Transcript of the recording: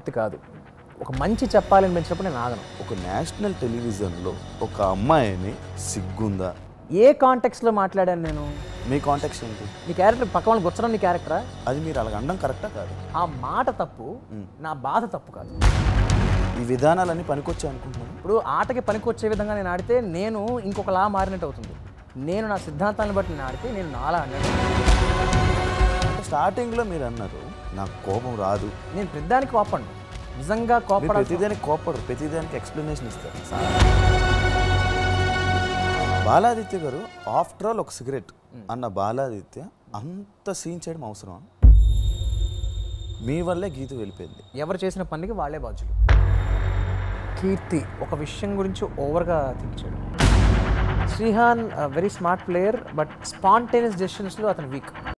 వ్యక్తి కాదు ఒక మంచి చెప్పాలని పెంచినప్పుడు నేను ఆగను ఒక నేషనల్ టెలివిజన్లో ఒక అమ్మాయిని సిగ్గుందా ఏ కాంటెక్స్లో మాట్లాడాను నేను మీ కాంటాక్ట్స్ ఏంటి నీ క్యారెక్టర్ పక్క వాళ్ళని గుచ్చడం నీ క్యారెక్టరా అది మీరు అలాగ అనడం కరెక్టా కాదు ఆ మాట తప్పు నా బాధ తప్పు కాదు ఈ విధానాలన్నీ పనికొచ్చాయి అనుకుంటున్నాను ఇప్పుడు ఆటకి పనికొచ్చే విధంగా నేను ఆడితే నేను ఇంకొకలా మారినట్టు అవుతుంది నేను నా సిద్ధాంతాన్ని బట్టి నేను ఆడితే నేను నాలా అన్నాడు అంటే స్టార్టింగ్లో మీరు అన్నారు నాకు కోపం రాదు నేను ప్రతిదానికి కోపండి నిజంగా మీరు కోపడాలి ప్రతిదానికి కోపడరు ప్రతిదానికి ఎక్స్ప్లెనేషన్ ఇస్తారు బాలాదిత్య గారు ఆఫ్టర్ ఆల్ ఒక సిగరెట్ అన్న బాలాదిత్య అంత సీన్ చేయడం అవసరం మీ వల్లే గీత వెళ్ళిపోయింది ఎవరు చేసిన పనికి వాళ్ళే బాధ్యులు కీర్తి ఒక విషయం గురించి ఓవర్గా థింక్ చేయడం Srihan very smart player but spontaneous డెసిషన్స్లో అతను వీక్